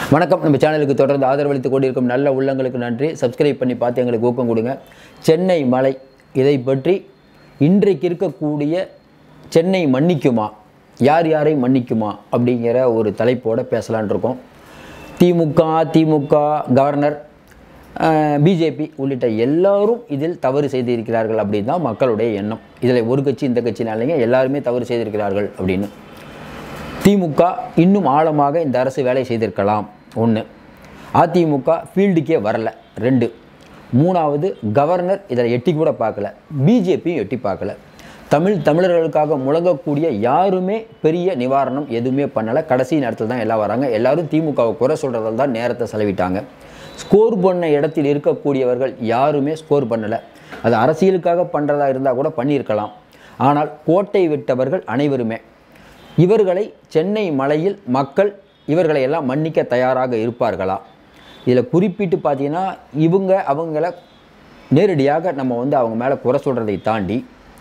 வணக்கம் நம்ம சேனலுக்கு தொடர்ந்து ஆதரவளித்து கொண்டிருக்கும் நல்ல உள்ளங்களுக்கு நன்றி சப்ஸ்கிரைப் பண்ணி பார்த்து எங்களுக்கு ஊக்கம் கொடுங்க சென்னை மலை இதை பற்றி இன்றைக்கு இருக்கக்கூடிய சென்னை மன்னிக்குமா யார் யாரை மன்னிக்குமா அப்படிங்கிற ஒரு தலைப்போட பேசலான் இருக்கோம் திமுக அதிமுக கவர்னர் பிஜேபி உள்ளிட்ட எல்லாரும் இதில் தவறு செய்திருக்கிறார்கள் அப்படின்னு தான் மக்களுடைய எண்ணம் இதில் ஒரு கட்சி இந்த கட்சினாலேங்க எல்லாருமே தவறு செய்திருக்கிறார்கள் அப்படின்னு திமுக இன்னும் ஆழமாக இந்த அரசு வேலை செய்திருக்கலாம் ஒன்று அதிமுக ஃபீல்டுக்கே வரல ரெண்டு மூணாவது கவர்னர் இதில் எட்டி கூட பார்க்கல பிஜேபியும் எட்டி பார்க்கல தமிழ் தமிழர்களுக்காக முழங்கக்கூடிய யாருமே பெரிய நிவாரணம் எதுவுமே பண்ணலை கடைசி நேரத்தில் தான் எல்லாம் வராங்க எல்லாரும் திமுகவை குறை சொல்கிறதால தான் நேரத்தை செலவிட்டாங்க ஸ்கோர் பண்ண இடத்தில் இருக்கக்கூடியவர்கள் யாருமே ஸ்கோர் பண்ணலை அது அரசியலுக்காக பண்ணுறதா இருந்தால் கூட பண்ணியிருக்கலாம் ஆனால் கோட்டை விட்டவர்கள் அனைவருமே இவர்களை சென்னை மலையில் மக்கள் இவர்களை எல்லாம் மன்னிக்க தயாராக இருப்பார்களா இதில் குறிப்பிட்டு பார்த்தீங்கன்னா இவங்க அவங்கள நேரடியாக நம்ம வந்து அவங்க மேலே குறை சொல்கிறதை தாண்டி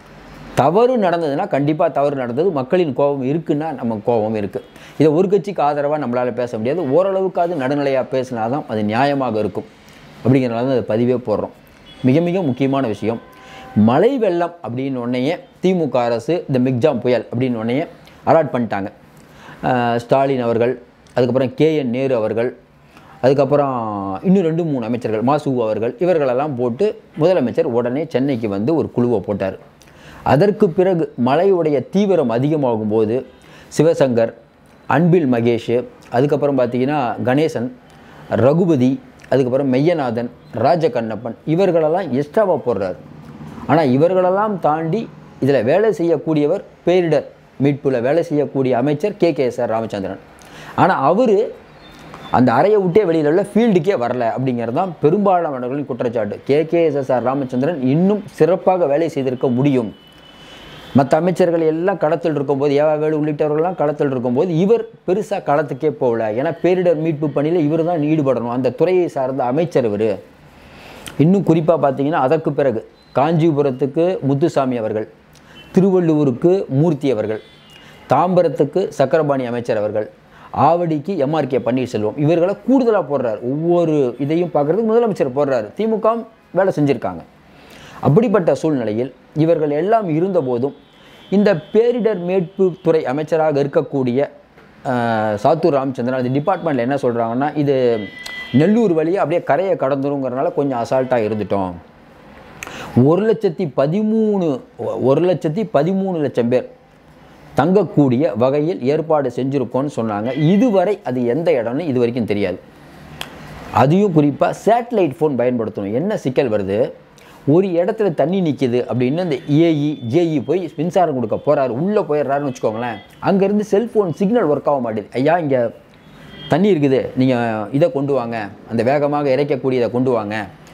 தவறு நடந்ததுன்னா கண்டிப்பாக தவறு நடந்தது மக்களின் கோபம் இருக்குன்னா நம்ம கோபம் இருக்குது இதை ஒரு கட்சிக்கு ஆதரவாக நம்மளால் பேச முடியாது ஓரளவுக்காவது நடுநிலையாக பேசினா தான் அது நியாயமாக இருக்கும் அப்படிங்கிறனால தான் அதை பதிவே போடுறோம் மிக மிக முக்கியமான விஷயம் மழை வெள்ளம் அப்படின்னு உடனேயே திமுக அரசு இந்த மிக்ஜாம் புயல் அப்படின்னு உடனேயே அலாட் பண்ணிட்டாங்க அஹ் ஸ்டாலின் அவர்கள் அதுக்கப்புறம் கே என் நேரு அவர்கள் அதுக்கப்புறம் இன்னும் ரெண்டு மூணு அமைச்சர்கள் மாசு அவர்கள் இவர்களெல்லாம் போட்டு முதலமைச்சர் உடனே சென்னைக்கு வந்து ஒரு குழுவை போட்டார் அதற்கு பிறகு மழையுடைய தீவிரம் அதிகமாகும் போது சிவசங்கர் அன்பில் மகேஷ் அதுக்கப்புறம் பார்த்தீங்கன்னா கணேசன் ரகுபதி அதுக்கப்புறம் மெய்யநாதன் ராஜகண்ணப்பன் இவர்களெல்லாம் எக்ஸ்ட்ராவாக போடுறாரு ஆனால் இவர்களெல்லாம் தாண்டி இதில் வேலை செய்யக்கூடியவர் பேரிடர் மீட்பில் வேலை செய்யக்கூடிய அமைச்சர் K K S R Ramachandran ஆனால் அவர் அந்த அறையை விட்டே வெளியில் உள்ள ஃபீல்டுக்கே வரல அப்படிங்கிறது தான் பெரும்பாலானவர்களின் குற்றச்சாட்டு K K S S R Ramachandran இன்னும் சிறப்பாக வேலை செய்திருக்க முடியும் மற்ற அமைச்சர்கள் எல்லாம் களத்தில் இருக்கும்போது ஏவாவேலு உள்ளிட்டவர்கள்லாம் களத்தில் இருக்கும்போது இவர் பெருசாக களத்துக்கே போகல ஏன்னா பேரிடர் மீட்பு பணியில் இவர் தான் ஈடுபடணும் அந்த துறையை சார்ந்த அமைச்சர் இவர் இன்னும் குறிப்பாக பார்த்தீங்கன்னா அதற்கு பிறகு காஞ்சிபுரத்துக்கு முத்துசாமி அவர்கள் திருவள்ளூருக்கு மூர்த்தி அவர்கள் தாம்பரத்துக்கு சக்கரபாணி அமைச்சர் அவர்கள் ஆவடிக்கு எம்ஆர்கே பன்னீர்செல்வம் இவர்களை கூடுதலாக போடுறார் ஒவ்வொரு இதையும் பார்க்குறதுக்கு முதலமைச்சர் போடுறாரு திமுக வேலை செஞ்சுருக்காங்க அப்படிப்பட்ட சூழ்நிலையில் இவர்கள் எல்லாம் இருந்தபோதும் இந்த பேரிடர் மீட்பு துறை அமைச்சராக இருக்கக்கூடிய அஹ், சாத்தூர் ராமச்சந்திரன் அது டிபார்ட்மெண்ட்டில் என்ன சொல்கிறாங்கன்னா இது நெல்லூர் வழியாக அப்படியே கரையை கடந்துருங்கிறனால கொஞ்சம் அசால்ட்டாக இருந்துட்டோம் ஒரு லட்சத்தி பதிமூணு ஒரு லட்சத்தி பதிமூணு லட்சம் பேர் தங்கக்கூடிய வகையில் ஏற்பாடு செஞ்சுருக்கோன்னு சொன்னாங்க இதுவரை அது எந்த இடம்னு இது வரைக்கும் தெரியாது அதையும் குறிப்பாக சேட்டலைட் ஃபோன் பயன்படுத்தணும் என்ன சிக்கல் வருது ஒரு இடத்துல தண்ணி நிற்கிது அப்படின்னு இந்த ஏஇ ஜேஇ போய் மின்சாரம் கொடுக்க போகிறாரு உள்ளே போயிடுறாருன்னு வச்சுக்கோங்களேன் அங்கேருந்து செல்ஃபோன் சிக்னல் ஒர்க் ஆக மாட்டேது ஐயா இங்கே தண்ணி இருக்குது நீங்கள் இதை கொண்டு வாங்க அந்த வேகமாக இறைக்கக்கூடியதை கொண்டு வாங்க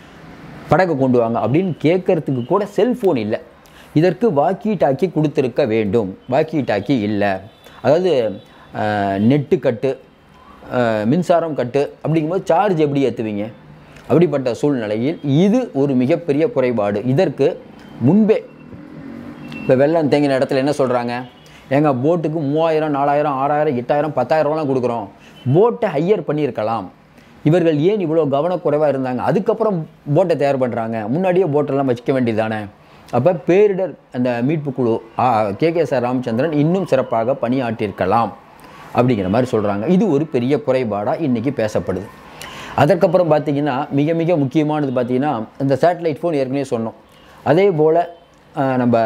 படகு கொண்டு வாங்க அப்படின்னு கேட்கறதுக்கு கூட செல்ஃபோன் இல்லை இதற்கு வாக்கி டாக்கி கொடுத்துருக்க வேண்டும் வாக்கி டாக்கி இல்லை அதாவது அஹ், நெட்டு கட்டு அஹ், மின்சாரம் கட்டு அப்படிங்கும்போது சார்ஜ் எப்படி ஏற்றுவீங்க அப்படிப்பட்ட சூழ்நிலையில் இது ஒரு மிகப்பெரிய குறைபாடு இதற்கு முன்பே இப்போ வெள்ளம் தேங்கின இடத்துல என்ன சொல்கிறாங்க எங்கள் போட்டுக்கு மூவாயிரம் நாலாயிரம் ஆறாயிரம் எட்டாயிரம் பத்தாயிரம்லாம் கொடுக்குறோம் போட்டை ஹையர் பண்ணியிருக்கலாம் இவர்கள் ஏன் இவ்வளோ கவனக்குறைவாக இருந்தாங்க அதுக்கப்புறம் போட்டை தயார் பண்ணுறாங்க முன்னாடியே போட்டெல்லாம் வச்சுக்க வேண்டியதானே அப்போ பேரிடர் அந்த மீட்பு குழு கே கே சார் ராமச்சந்திரன் இன்னும் சிறப்பாக பணியாற்றியிருக்கலாம் அப்படிங்கிற மாதிரி சொல்கிறாங்க இது ஒரு பெரிய குறைபாடாக இன்றைக்கி பேசப்படுது அதற்கப்புறம் பார்த்தீங்கன்னா மிக மிக முக்கியமானது பார்த்தீங்கன்னா இந்த சேட்டலைட் ஃபோன் ஏற்கனவே சொன்னோம் அதே போல் நம்ம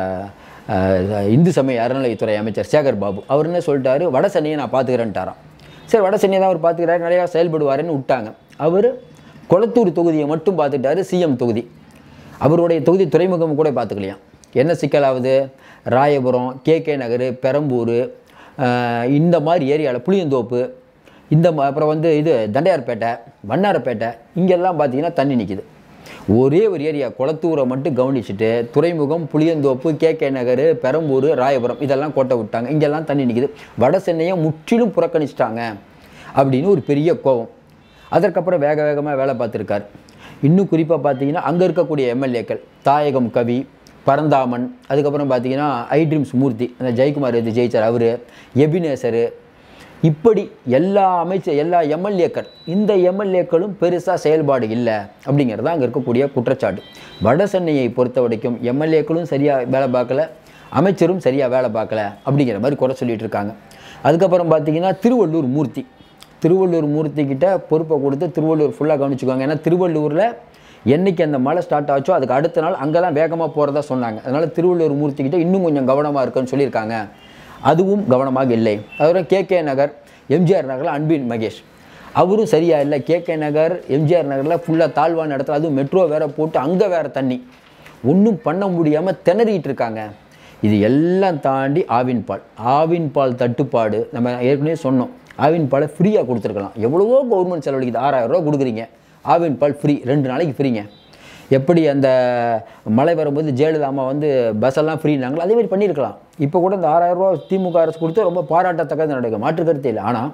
அஹ், இந்து சமய அறநிலையத்துறை அமைச்சர் சேகர் பாபு அவர் என்ன சொல்லிட்டாரு வட சென்னையை நான் பார்த்துக்கிறேன்ட்டாராம் சரி வட சென்னையை தான் அவர் பார்த்துக்கிறாரு நிறையா செயல்படுவாருன்னு விட்டாங்க அவர் கொளத்தூர் தொகுதியை மட்டும் பார்த்துட்டாரு சிஎம் தொகுதி அவருடைய தொகுதி துறைமுகம் கூட பார்த்துக்கலையாம் என்ன சிக்கலாவது ராயபுரம் கே கே நகர் பெரம்பூர் அஹ், இந்த மாதிரி ஏரியாவில் புளியந்தோப்பு இந்த ம- அப்புறம் வந்து இது தண்டையார்பேட்டை வண்ணாரப்பேட்டை இங்கெல்லாம் பார்த்தீங்கன்னா தண்ணி நிற்கிது ஒரே ஒரு ஏரியா குளத்தூரை மட்டும் கவனிச்சுட்டு துறைமுகம் புளியந்தோப்பு கே கே நகர் பெரம்பூர் ராயபுரம் இதெல்லாம் கோட்டை விட்டாங்க இங்கெல்லாம் தண்ணி நிற்கிது வட சென்னையை முற்றிலும் புறக்கணிச்சிட்டாங்க அப்படின்னு ஒரு பெரிய கோபம் அதற்கப்புறம் வேக வேகமாக வேலை பார்த்துருக்காரு இன்னும் குறிப்பாக பார்த்தீங்கன்னா அங்கே இருக்கக்கூடிய எம்எல்ஏக்கள் தாயகம் கவி பரந்தாமன் அதுக்கப்புறம் பார்த்தீங்கன்னா ஐ ட்ரீம்ஸ் மூர்த்தி அந்த ஜெயக்குமார் இது ஜெயிச்சார் அவர் எபினேசரு இப்படி எல்லா அமைச்சர் எல்லா எம்எல்ஏக்கள் இந்த எம்எல்ஏக்களும் பெருசாக செயல்பாடு இல்லை அப்படிங்கிறது அங்கே இருக்கக்கூடிய குற்றச்சாட்டு வட சென்னையை பொறுத்த வரைக்கும் எம்எல்ஏக்களும் சரியாக வேலை பார்க்கல அமைச்சரும் சரியாக வேலை பார்க்கல அப்படிங்கிற மாதிரி குறை சொல்லிட்டு இருக்காங்க அதுக்கப்புறம் பார்த்தீங்கன்னா திருவள்ளூர் மூர்த்தி திருவள்ளூர் மூர்த்தி கிட்ட பொறுப்பை கொடுத்து திருவள்ளூர் ஃபுல்லாக கவனிச்சுக்குவாங்க ஏன்னா திருவள்ளூரில் என்னைக்கு அந்த மழை ஸ்டார்ட் ஆச்சோ அதுக்கு அடுத்த நாள் அங்கே தான் வேகமாக போகிறதா சொன்னாங்க அதனால் திருவள்ளூர் மூர்த்தி கிட்ட இன்னும் கொஞ்சம் கவனமாக இருக்குன்னு சொல்லியிருக்காங்க அதுவும் கவனமாக இல்லை அதுக்கப்புறம் கே கே நகர் எம்ஜிஆர் நகரில் அன்பின் மகேஷ் அவரும் சரியா இல்லை கே கே நகர் எம்ஜிஆர் நகரில் ஃபுல்லாக தாழ்வான இடத்துல அதுவும் மெட்ரோ வேற போட்டு அங்கே வேற தண்ணி ஒன்றும் பண்ண முடியாமல் திணறிட்டு இருக்காங்க இது எல்லாம் தாண்டி ஆவின் பால் ஆவின் பால் தட்டுப்பாடு நம்ம ஏற்கனவே சொன்னோம் ஆவின் பாலை ஃப்ரீயாக கொடுத்துருக்கலாம் எவ்வளவோ கவர்மெண்ட் செலவழிக்குது ஆறாயிரம் ரூபா கொடுக்குறீங்க ஆவின் பால் ஃப்ரீ ரெண்டு நாளைக்கு ஃப்ரீங்க எப்படி அந்த மழை வரும்போது ஜெயலலிதா அம்மா வந்து பஸ்ஸெல்லாம் ஃப்ரீனாங்களோ அதே மாதிரி பண்ணியிருக்கலாம் இப்போ கூட இந்த ஆறாயிரம் ரூபா திமுக அரசு கொடுத்து ரொம்ப பாராட்டத்தக்கது நடக்கும் மாற்று கருத்து இல்லை ஆனால்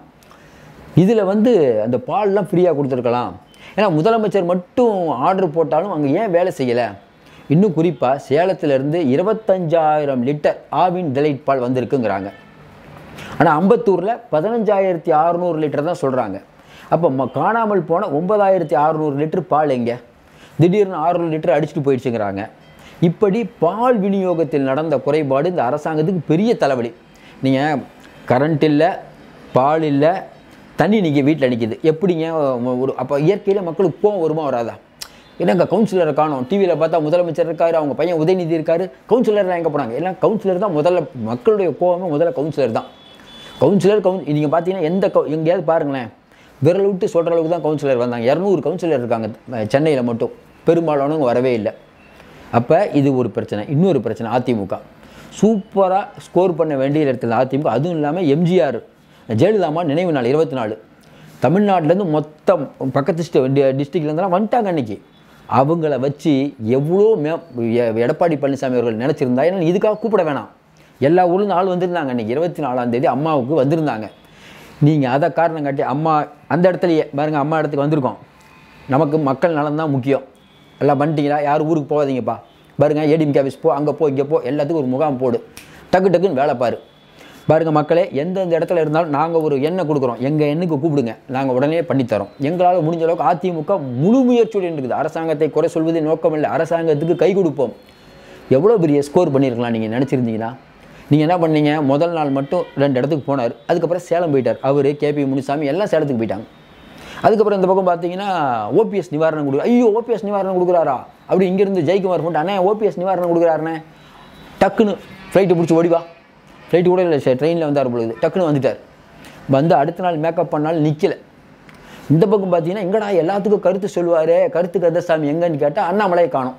இதில் வந்து அந்த பால்லாம் ஃப்ரீயாக கொடுத்துருக்கலாம் ஏன்னா முதலமைச்சர் மட்டும் ஆர்டர் போட்டாலும் அங்கே ஏன் வேலை செய்யலை இன்னும் குறிப்பாக சேலத்திலேருந்து இருபத்தஞ்சாயிரம் லிட்டர் ஆவின் டிலைட் பால் வந்திருக்குங்கிறாங்க ஆனால் அம்பத்தூரில் பதினஞ்சாயிரத்தி அறநூறு லிட்டர் தான் சொல்கிறாங்க அப்போ ம காணாமல் போன ஒன்பதாயிரத்தி அறநூறு லிட்டர் பால் எங்கே திடீர்னு ஆறுநூறு லிட்டர் அடிச்சுட்டு போயிடுச்சுங்கிறாங்க இப்படி பால் விநியோகத்தில் நடந்த குறைபாடு இந்த அரசாங்கத்துக்கு பெரிய தலைவலி நீங்கள் கரண்ட் இல்லை பால் இல்லை தண்ணி நீங்கள் வீட்டில் நிற்கிது எப்படிங்க ஒரு அப்போ இயற்கையில் மக்களுக்கு கோவம் வருமா வராதா என்னங்க கவுன்சிலரை காணோம் டிவியில் பார்த்தா முதலமைச்சர் இருக்காரு அவங்க பையன் உதயநிதி இருக்காரு கவுன்சிலர்லாம் எங்கே போனாங்க எல்லாம் கவுன்சிலர் தான் முதல்ல மக்களுடைய கோவமே முதல்ல கவுன்சிலர் தான் கவுன்சிலர் கவுன் நீங்கள் பார்த்தீங்கன்னா எந்த கவு எங்கேயாவது பாருங்களேன் விரல் விட்டு சொல்கிற அளவுக்கு தான் கவுன்சிலர் வந்தாங்க இரநூறு கவுன்சிலர் இருக்காங்க சென்னையில் மட்டும் பெரும்பாலானவங்க வரவே இல்லை அப்போ இது ஒரு பிரச்சனை இன்னொரு பிரச்சனை அதிமுக சூப்பராக ஸ்கோர் பண்ண வேண்டிய இடத்துல அதிமுக அதுவும் இல்லாமல் எம்ஜிஆர் ஜெயலலிதா அம்மா நினைவு நாள் இருபத்தி நாலு தமிழ்நாட்டிலேருந்து மொத்தம் பக்கத்து டிஸ்ட்ரிக்ட்லேருந்துலாம் வந்துட்டாங்க அன்னைக்கு அவங்கள வச்சு எவ்வளோ மே எ- எடப்பாடி பழனிசாமி அவர்கள் நினச்சிருந்தா ஏன்னா இதுக்காக கூப்பிட வேணாம் எல்லா ஊர்லேருந்து ஆள் வந்திருந்தாங்க அன்றைக்கி இருபத்தி நாலாம் தேதி அம்மாவுக்கு வந்திருந்தாங்க நீங்கள் அதை காரணம் காட்டி அம்மா அந்த இடத்துலையே பாருங்க அம்மா இடத்துக்கு வந்திருக்கோம் நமக்கு மக்கள் நலன் தான் முக்கியம் எல்லாம் பண்ணிட்டீங்களா யாரும் ஊருக்கு போகாதீங்கப்பா பாருங்க ஏடிஎம்கே ஆஃபீஸ் போ அங்கே போ இங்கே போ எல்லாத்துக்கும் ஒரு முகாம் போடு டக்கு டக்குன்னு வேலை பாரு பாருங்க மக்களே எந்தெந்த இடத்துல இருந்தாலும் நாங்கள் ஒரு எண்ணெய் கொடுக்குறோம் எங்கள் எண்ணுக்கு கூப்பிடுங்க நாங்கள் உடனே பண்ணித்தரோம் எங்களால் முடிஞ்ச அளவுக்கு அதிமுக முழு முயற்சியுடன் இருக்குது அரசாங்கத்தை குறை சொல்வது நோக்கம் இல்லை அரசாங்கத்துக்கு கை கொடுப்போம் எவ்வளோ பெரிய ஸ்கோர் பண்ணியிருக்கலாம் நீங்கள் நினச்சிருந்தீங்கன்னா நீங்கள் என்ன பண்ணீங்க முதல் நாள் மட்டும் ரெண்டு இடத்துக்கு போனார் அதுக்கப்புறம் சேலம் போயிட்டார் அவர் கேபி முனிசாமி எல்லாம் சேலத்துக்கு போயிட்டாங்க அதுக்கப்புறம் இந்த பக்கம் பார்த்தீங்கன்னா ஓபிஎஸ் நிவாரணம் கொடுக்குற ஐயோ ஓபிஎஸ் நிவாரணம் கொடுக்குறாரா அப்படி இங்கேருந்து ஜெயக்குமார் போட்டு அண்ணே ஓபிஎஸ் நிவாரணம் கொடுக்குறாருண்ணே டக்குன்னு ஃப்ளைட்டு பிடிச்சி ஓடிவா ஃப்ளைட்டு கூட இல்லை ட்ரெயினில் வந்தார் பொழுது டக்குன்னு வந்துட்டார் வந்து அடுத்த நாள் மேக்கப் பண்ணாலும் நிற்கல இந்த பக்கம் பார்த்தீங்கன்னா எங்கடா எல்லாத்துக்கும் கருத்து சொல்லுவார் கருத்து கந்தசாமி எங்கன்னு கேட்டால் அண்ணாமலையை காணோம்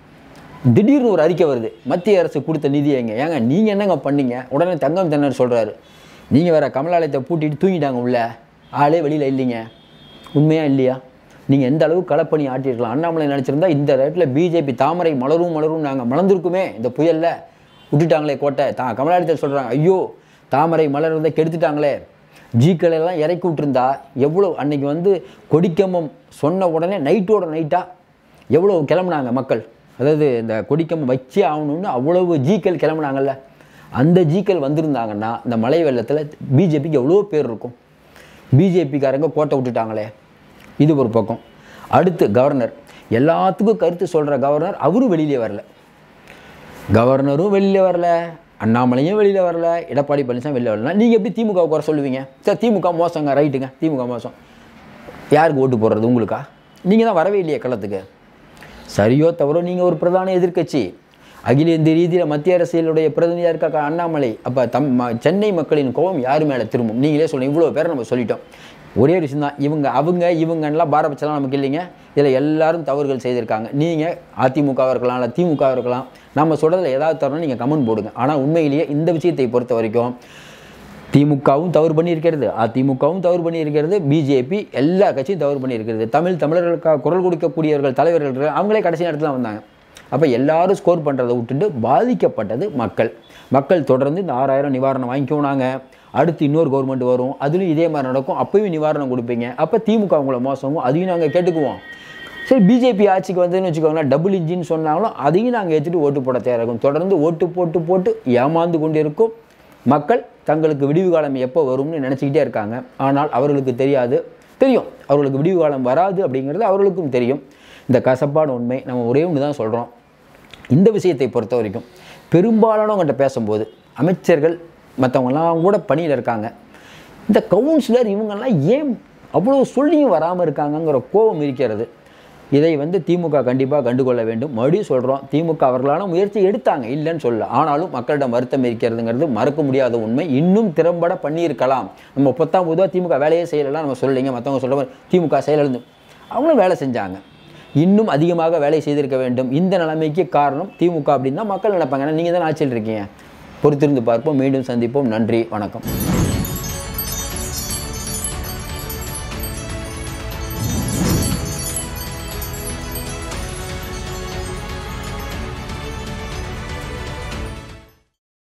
திடீர்னு ஒரு அறிக்கை வருது மத்திய அரசு கொடுத்த நிதி எங்க ஏங்க நீங்கள் என்னங்க பண்ணீங்க உடனே தங்கம் தென்னர் சொல்கிறாரு நீங்கள் வேற கமலாலயத்தை பூட்டிட்டு தூங்கிட்டாங்க உள்ள ஆளே வெளியில் இல்லைங்க உண்மையா இல்லையா நீங்கள் எந்த அளவுக்கு களப்பணி ஆட்டியிருக்கலாம் அண்ணாமலை நினச்சிருந்தா இந்த ரேட்டில் பிஜேபி தாமரை மலரும் மலரும் நாங்கள் மலர்ந்திருக்குமே இந்த புயலில் விட்டுட்டாங்களே கோட்டை தா கமலாலயத்தை சொல்கிறாங்க ஐயோ தாமரை மலர் வந்து கெடுத்துட்டாங்களே ஜீக்கள் எல்லாம் இறக்கி விட்டுருந்தா எவ்வளோ அன்னைக்கு வந்து கொடிக்கம்பம் சொன்ன உடனே நைட்டோட நைட்டாக எவ்வளோ கிளம்புனாங்க மக்கள் அதாவது இந்த கொடிக்கம்பம் வச்சே ஆகணும்னு அவ்வளவு ஜீக்கள் கிளம்புனாங்கல்ல அந்த ஜீக்கள் வந்திருந்தாங்கன்னா இந்த மழை வெள்ளத்தில் பிஜேபிக்கு எவ்வளோ பேர் இருக்கும் பிஜேபிக்காரங்க கோட்டை விட்டுட்டாங்களே இது ஒரு பக்கம் அடுத்து கவர்னர் எல்லாத்துக்கும் கருத்து சொல்கிற கவர்னர் அவரும் வெளியிலே வரல கவர்னரும் வெளியில் வரல அண்ணாமலையும் வெளியில் வரல எடப்பாடி பழனிசாமி வெளியில் வரல நீங்கள் எப்படி திமுக குறை சொல்லுவீங்க சார் திமுக மோசங்க ரைட்டுங்க திமுக மோசம் யாருக்கு ஓட்டு போடுறது உங்களுக்கா நீங்கள் தான் வரவே இல்லையே களத்துக்கு சரியோ தவறோ நீங்கள் ஒரு பிரதான எதிர்க்கட்சி அகில இந்திய ரீதியில் மத்திய அரசியலுடைய பிரதிநிதியாக இருக்க அண்ணாமலை அப்போ தம் ம- சென்னை மக்களின் கோபம் யார் மேலே திரும்பும் நீங்களே சொல்லுங்க இவ்வளோ பேரை நம்ம சொல்லிட்டோம் ஒரே ஒரு விஷயம் தான் இவங்க அவங்க இவங்கலாம் பாரபட்சம்லாம் நமக்கு இல்லைங்க இதில் எல்லாரும் தவறுகள் செய்திருக்காங்க நீங்கள் அதிமுகவாக இருக்கலாம் இல்லை திமுக இருக்கலாம் நம்ம சொல்கிறதுல ஏதாவது தரணும் நீங்கள் கமெண்ட் போடுங்க ஆனால் உண்மையிலேயே இந்த விஷயத்தை பொறுத்த வரைக்கும் திமுகவும் தவறு பண்ணியிருக்கிறது அதிமுகவும் தவறு பண்ணியிருக்கிறது பிஜேபி எல்லா கட்சியும் தவறு பண்ணியிருக்கிறது தமிழ் தமிழர்களுக்காக குரல் கொடுக்கக்கூடியவர்கள் தலைவர்கள் இருக்காங்க, அவங்களே கடைசி நேரத்தில் வந்தாங்க அப்போ எல்லாரும் ஸ்கோர் பண்ணுறதை விட்டுட்டு பாதிக்கப்பட்டது மக்கள் மக்கள் தொடர்ந்து இந்த ஆறாயிரம் நிவாரணம் வாங்கிக்கோனாங்க அடுத்து இன்னொரு கவர்மெண்ட் வரும் அதுலேயும் இதே மாதிரி நடக்கும் அப்பயும் நிவாரணம் கொடுப்பீங்க அப்போ திமுக உங்களை மோசமும் அதையும் நாங்கள் கேட்டுக்குவோம் சரி பிஜேபி ஆட்சிக்கு வந்ததுன்னு வச்சுக்கோங்களேன் டபுள் இன்ஜின் சொன்னாலும் அதையும் நாங்கள் ஏற்றுட்டு ஓட்டு போட தயாராகும் தொடர்ந்து ஓட்டு போட்டு போட்டு ஏமாந்து கொண்டு இருக்கும் மக்கள் தங்களுக்கு விடிவு காலம் எப்போ வரும்னு நினச்சிக்கிட்டே இருக்காங்க ஆனால் அவர்களுக்கு தெரியாது தெரியும் அவர்களுக்கு விடிவு காலம் வராது அப்படிங்கிறது அவர்களுக்கும் தெரியும் இந்த கசப்பான உண்மை நம்ம ஒரே ஒன்று தான் சொல்கிறோம் இந்த விஷயத்தை பொறுத்த வரைக்கும் பெரும்பாலானவங்கள்ட்ட பேசும்போது அமைச்சர்கள் மற்றவங்கலாம் கூட பணியில் இருக்காங்க இந்த கவுன்சிலர் இவங்கெல்லாம் ஏன் அவ்வளோ சொல்லியும் வராமல் இருக்காங்கங்கிற கோபம் இருக்கிறது இதை வந்து திமுக கண்டிப்பாக கண்டுகொள்ள வேண்டும் மறுபடியும் சொல்கிறோம் திமுக அவர்களான முயற்சி எடுத்தாங்க இல்லைன்னு சொல்ல ஆனாலும் மக்களிடம் வருத்தம் இருக்கிறதுங்கிறது மறக்க முடியாத உண்மை இன்னும் திறம்பட பண்ணியிருக்கலாம் நம்ம பத்தாம் பொதுவாக திமுக வேலையே செய்யலாம் நம்ம சொல்லலைங்க மற்றவங்க சொல்ல மாதிரி திமுக செயலிழந்து அவங்களும் வேலை செஞ்சாங்க இன்னும் அதிகமாக வேலை செய்திருக்க வேண்டும் இந்த நிலைமைக்கு காரணம் திமுக அப்படின்னு தான் மக்கள் நினைப்பாங்க ஏன்னா நீங்கள் தான் ஆட்சியில் இருக்கீங்க பொறுத்திருந்து பார்ப்போம் மீண்டும் சந்திப்போம் நன்றி வணக்கம்